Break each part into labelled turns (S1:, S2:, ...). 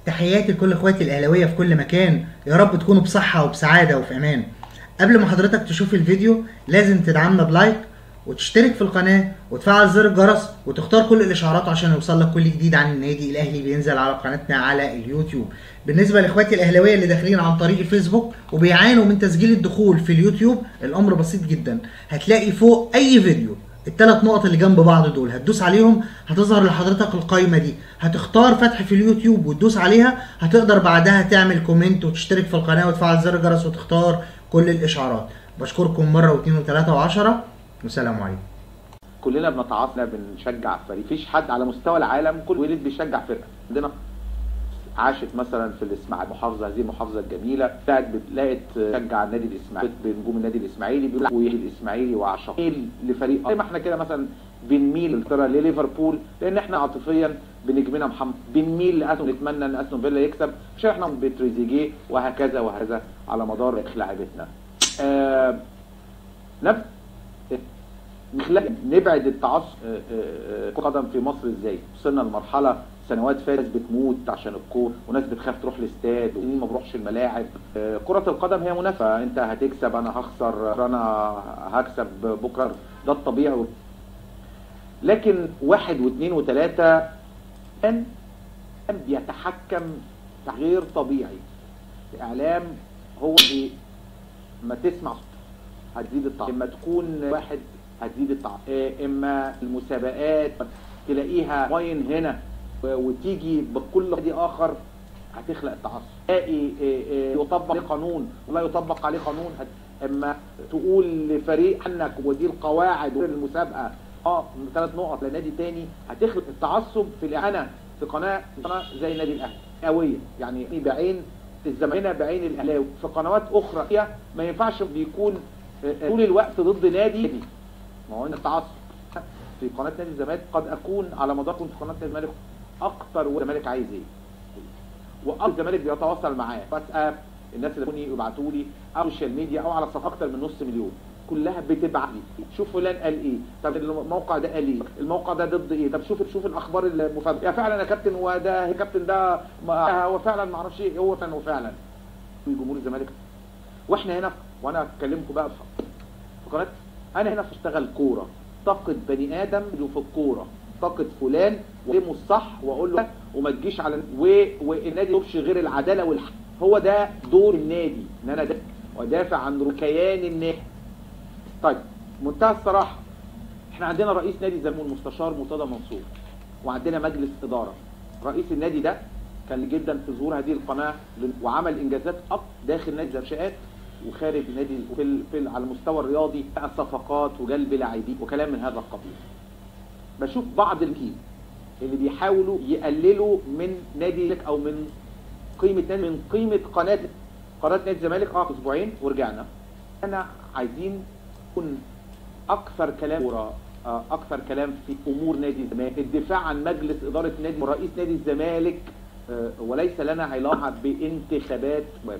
S1: تحياتي لكل اخواتي الاهلاويه في كل مكان يا رب تكونوا بصحه وبسعاده وفي امان قبل ما حضرتك تشوف الفيديو لازم تدعمنا بلايك وتشترك في القناه وتفعل زر الجرس وتختار كل الاشعارات عشان يوصلك كل جديد عن النادي الاهلي بينزل على قناتنا على اليوتيوب بالنسبه لاخواتي الاهلاويه اللي داخلين عن طريق الفيسبوك وبيعانوا من تسجيل الدخول في اليوتيوب الامر بسيط جدا هتلاقي فوق اي فيديو الثلاث نقط اللي جنب بعض دول هتدوس عليهم هتظهر لحضرتك القائمه دي هتختار فتح في اليوتيوب وتدوس عليها هتقدر بعدها تعمل كومنت وتشترك في القناه وتفعل زر الجرس وتختار كل الاشعارات بشكركم مره واثنين وثلاثه وعشرة والسلام عليكم
S2: كلنا بنتعاطف بنشجع فريق مفيش حد على مستوى العالم كل ولد بيشجع فرقه عندنا عاشت مثلا في الاسماعيلي المحافظه هذه المحافظه الجميله بتاعت بتلاقي تشجع النادي الاسماعيلي بنجوم النادي الاسماعيلي بيقول ويجي الاسماعيلي وعشق ميل لفريق زي ما احنا كده مثلا بنميل ترى لليفربول لان احنا عاطفيا بنجمنا محمد بنميل لاستون نتمنى ان استون فيلا يكسب عشان احنا بتريزيجيه وهكذا وهكذا على مدار لعبتنا آه نفس نبعد التعصب قدم في مصر ازاي وصلنا لمرحله سنوات فاتت بتموت عشان الكوره وناس بتخاف تروح الاستاد وسنين ما بروحش الملاعب كره القدم هي منافسه انت هتكسب انا هخسر انا هكسب بكره ده الطبيعي لكن واحد واثنين وثلاثه كان بيتحكم غير طبيعي الاعلام هو اللي ما تسمع هتزيد الطعم اما تكون واحد هتزيد الطعم اما المسابقات تلاقيها واين هنا وتيجي بكل نادي اخر هتخلق التعصب تلاقي يطبق عليه قانون ولا يطبق عليه قانون اما تقول لفريق عنك ودي القواعد المسابقه اه ثلاث نقط لنادي تاني هتخلق التعصب في الاعانه في قناه قناه زي النادي الاهلي قويه يعني بعين الزمالك بعين الاهلاوي في قنوات اخرى هي ما ينفعش بيكون طول الوقت ضد نادي ما هو التعصب في قناه نادي الزمالك قد اكون على مدار كنت في قناه نادي الزمالك اكتر والزمالك عايز ايه واكتر الزمالك بيتواصل معايا واتساب الناس اللي يبعتوا لي او السوشيال ميديا او على صفحه اكتر من نص مليون كلها بتبعت لي شوف فلان قال ايه طب الموقع ده قال ايه الموقع ده ضد ايه طب شوف شوف الاخبار المفاجئه يا فعلا يا كابتن وده يا كابتن ده هو فعلا ما اعرفش ايه هو فعلا وفعلا في جمهور الزمالك واحنا هنا وانا اكلمكم بقى في قناه انا هنا بشتغل كوره طاقه بني ادم اللي في الكوره طاقه فلان وكلمه الصح واقول له وما تجيش على و... والنادي ما غير العداله والحق هو ده دور النادي ان انا ده وادافع عن ركيان النادي طيب منتهى الصراحه احنا عندنا رئيس نادي الزمالك المستشار مرتضى منصور وعندنا مجلس اداره رئيس النادي ده كان جدا في ظهور هذه القناه وعمل انجازات أب داخل نادي الزمالك وخارج النادي في, في على المستوى الرياضي صفقات وجلب لاعبين وكلام من هذا القبيل بشوف بعض الكيل اللي بيحاولوا يقللوا من نادي او من قيمه نادي من قيمه قناه قناه نادي الزمالك اه اسبوعين ورجعنا انا عايزين يكون اكثر كلام آه اكثر كلام في امور نادي الزمالك الدفاع عن مجلس اداره نادي ورئيس نادي الزمالك آه وليس لنا علاقه بانتخابات وفق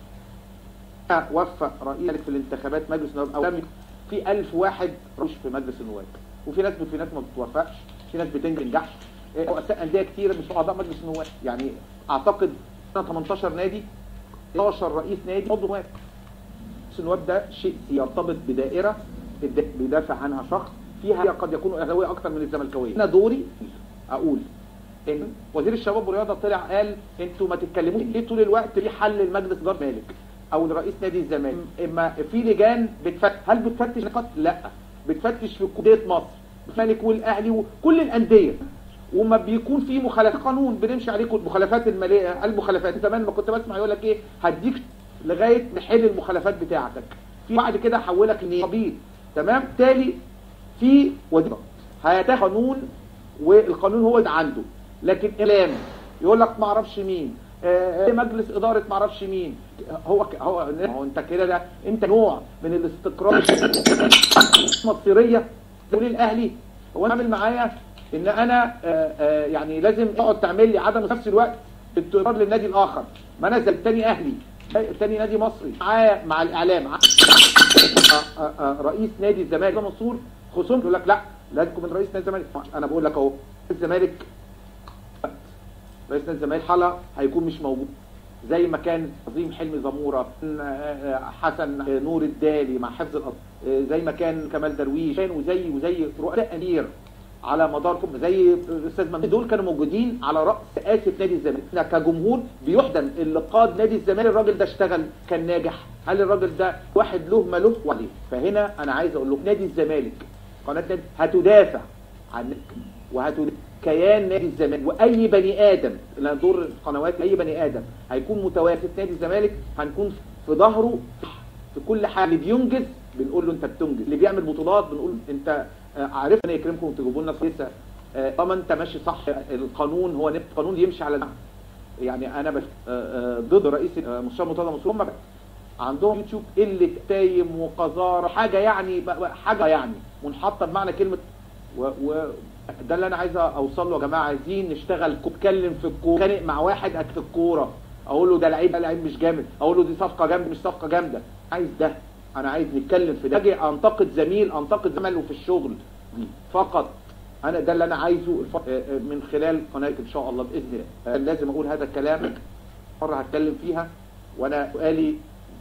S2: وفق رئيس في الانتخابات مجلس النواب او في 1000 واحد مش في مجلس النواب وفي ناس في ناس ما بتوفقش في ناس بتنجح رؤساء انديه كتير مش اعضاء مجلس النواب يعني اعتقد 18 نادي 11 رئيس نادي عضو نواب مجلس النواب ده شيء يرتبط بدائره بيدافع عنها شخص فيها قد يكونوا اهلاويه اكتر من الزملكاويه انا دوري اقول ان وزير الشباب والرياضه طلع قال انتوا ما تتكلموش ليه طول الوقت في حل المجلس اداره مالك او لرئيس نادي الزمالك اما في لجان بتفتش هل بتفتش نقاط لا بتفتش في قضيه مصر الملك والاهلي وكل الانديه وما بيكون في مخالفات قانون بنمشي عليه المخالفات الماليه المخالفات زمان ما كنت بسمع يقول لك ايه هديك لغايه نحل المخالفات بتاعتك في بعد كده هحولك لقبيل تمام تالي في وزير هيتاخد قانون والقانون هو اللي عنده لكن اعلام يقول لك ما اعرفش مين آه مجلس اداره ما اعرفش مين هو هو هو انت كده ده انت نوع من الاستقرار المصيريه تقول الاهلي هو انا عامل معايا ان انا آآ آآ يعني لازم تقعد تعمل لي عدم في نفس الوقت اضطرار للنادي الاخر ما انا زي الثاني اهلي الثاني نادي مصري معايا مع الاعلام آآ رئيس نادي الزمالك منصور خصوم يقول لك لا لازم من رئيس نادي الزمالك انا بقول لك اهو الزمالك رئيس نادي الزمالك حلا هيكون مش موجود زي ما كان عظيم حلمي زموره حسن نور الدالي مع حفظ الأرض زي ما كان كمال درويش كان وزي وزي رؤساء امير على مداركم زي الاستاذ ممدوح دول كانوا موجودين على راس اسف نادي الزمالك احنا كجمهور بيحزن اللي قاد نادي الزمالك الراجل ده اشتغل كان ناجح هل الراجل ده واحد له ما له وعليه فهنا انا عايز اقول لكم نادي الزمالك قناه نادي هتدافع عن وهتدافع كيان نادي الزمالك واي بني ادم لان دور القنوات اي بني ادم هيكون متواجد في نادي الزمالك هنكون في ظهره في كل حاجه اللي بينجز بنقول له انت بتنجز اللي بيعمل بطولات بنقول انت عرفنا يكرمكم وتجيبوا لنا كويسه طالما انت ماشي صح القانون هو نفس القانون يمشي على العالم. يعني انا بس ضد رئيس مستشار مرتضى منصور هم عندهم يوتيوب قله تايم وقذاره حاجه يعني حاجه يعني منحطه بمعنى كلمه و, و ده اللي انا عايز اوصل له يا جماعه عايزين نشتغل اتكلم في الكوره اتخانق مع واحد في الكوره اقول له ده لعيب ده لعيب مش جامد اقول له دي صفقه جامده مش صفقه جامده عايز ده انا عايز نتكلم في ده اجي انتقد زميل انتقد زميله في الشغل دي فقط انا ده اللي انا عايزه من خلال قناتك ان شاء الله باذن الله لازم اقول هذا الكلام مره هتكلم فيها وانا سؤالي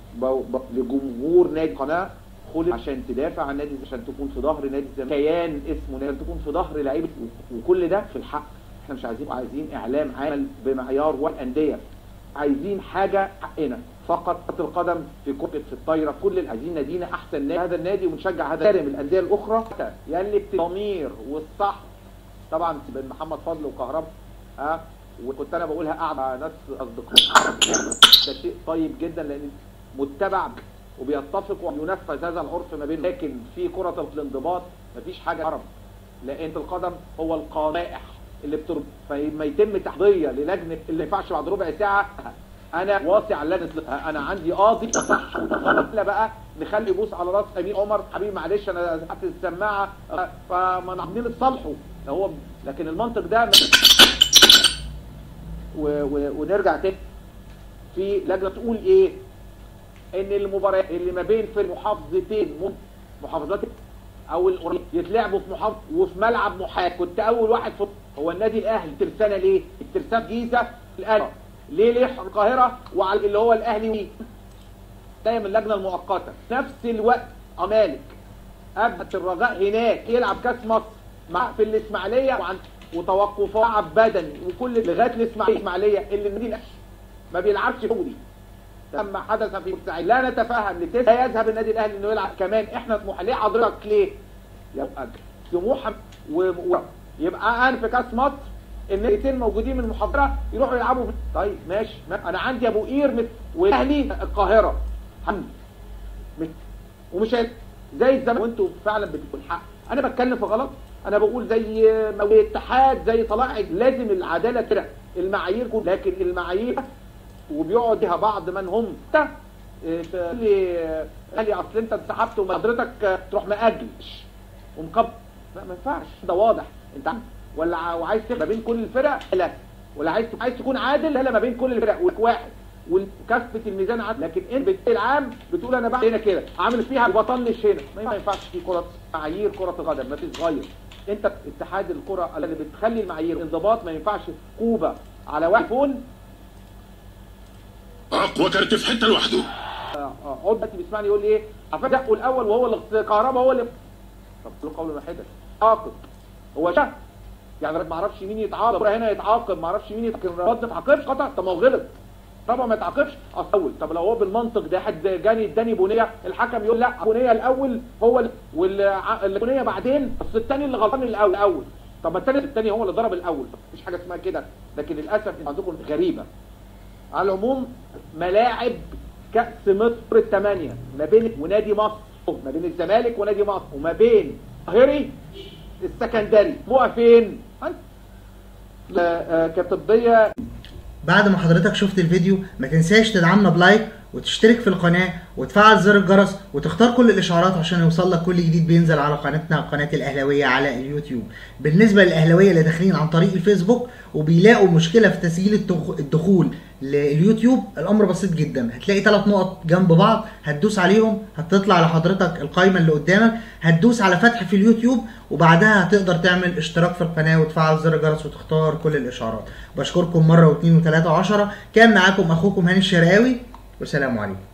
S2: لجمهور نادي قناه خلق عشان تدافع عن نادي عشان تكون في ظهر نادي الزمالك كيان اسمه عشان تكون في ظهر لعيبه وكل ده في الحق احنا مش عايزين عايزين اعلام عامل بمعيار والانديه عايزين حاجه حقنا فقط كره القدم في كره في الطايره كل عايزين نادينا احسن نادي هذا النادي ونشجع هذا نحترم الانديه الاخرى يلي الضمير والصح طبعا بين محمد فضل وكهرباء ها أه؟ وكنت انا بقولها قاعد مع ناس اصدقاء ده شيء طيب جدا لان متبع وبيتفق وينفذ هذا العرف ما بينهم لكن في كرة الانضباط مفيش حاجة عرب لان القدم هو القائح اللي بترب فلما يتم تحضية للجنة اللي ما ينفعش بعد ربع ساعة انا واصي على لجنة انا عندي قاضي صح لا بقى نخلي يبوس على راس امين عمر حبيبي معلش انا زحت السماعة فما عاملين نتصالحوا هو لكن المنطق ده و... و... ونرجع تاني في لجنة تقول ايه ان المباريات اللي ما بين في المحافظتين محافظات او القريب يتلعبوا في محافظه وفي ملعب محاك كنت اول واحد في هو النادي الاهلي ترسانه ليه الترسانه جيزه الاهلي ليه ليه القاهره وعلى اللي هو الاهلي دايما اللجنه المؤقته نفس الوقت امالك ابت الرجاء هناك يلعب كاس مصر مع في الاسماعيليه وعن وتوقفات بدني وكل لغايه الاسماعيليه اللي النادي الاهلي ما بيلعبش دوري لما حدث في بورسعيد لا نتفهم لتس لا يذهب النادي الاهلي انه يلعب كمان احنا طموح ليه حضرتك ليه يبقى طموح و... و... يبقى انا في كاس مصر الناديين موجودين من المحاضره يروحوا يلعبوا في... طيب ماشي ما... انا عندي ابو قير مت... والاهلي القاهره حمد مش... ومش هيك زي الزمالك وانتوا فعلا بتقولوا الحق انا بتكلم في غلط انا بقول زي اتحاد زي طلائع لازم العداله كده المعايير كل لكن المعايير وبيقعد فيها بعض من هم تقول لي قال لي اصل انت انسحبت وحضرتك تروح مأجلش ومقبل لا ما ينفعش ده واضح انت ولا وعايز ما بين كل الفرق لا ولا عايز عايز تكون عادل لا ما بين كل الفرق واحد وكافه الميزان عادل لكن انت بالتالي العام بتقول انا بعمل هنا كده عامل فيها وبطنش هنا ما ينفعش في كره معايير كره القدم ما تتغير انت اتحاد الكره اللي بتخلي المعايير انضباط ما ينفعش كوبا على واحد فون
S3: اقوى كارت في حته لوحده
S2: عود دلوقتي بيسمعني يقول لي ايه افدقه الاول وهو اللي كهربا هو اللي طب له قول واحدا عاقب هو شهر يعني ما اعرفش مين يتعاقب هنا يتعاقب ما اعرفش مين يتعاقب ما تعاقبش قطع طب ما هو غلط طبعا ما يتعاقبش اول طب لو هو بالمنطق ده حد جاني اداني بنيه الحكم يقول لا بنيه الاول هو والبنيه بعدين بس الثاني اللي غلطان الاول الاول طب ما الثاني الثاني هو اللي ضرب الاول مفيش حاجه اسمها كده لكن للاسف عندكم غريبه على العموم ملاعب كأس مصر الثمانية ما بين ونادي مصر ما بين الزمالك ونادي مصر وما بين القاهري السكندري موقع فين؟ كطبية
S1: بعد ما حضرتك شفت الفيديو ما تنساش تدعمنا بلايك وتشترك في القناه وتفعل زر الجرس وتختار كل الاشعارات عشان يوصل لك كل جديد بينزل على قناتنا قناه الاهلاويه على اليوتيوب بالنسبه للاهلاويه اللي داخلين عن طريق الفيسبوك وبيلاقوا مشكله في تسجيل الدخ- الدخول لليوتيوب الامر بسيط جدا هتلاقي ثلاث نقط جنب بعض هتدوس عليهم هتطلع لحضرتك القائمه اللي قدامك هتدوس على فتح في اليوتيوب وبعدها هتقدر تعمل اشتراك في القناه وتفعل زر الجرس وتختار كل الاشعارات بشكركم مره واثنين وثلاثه وعشرة كان معاكم اخوكم هاني الشرقاوي والسلام عليكم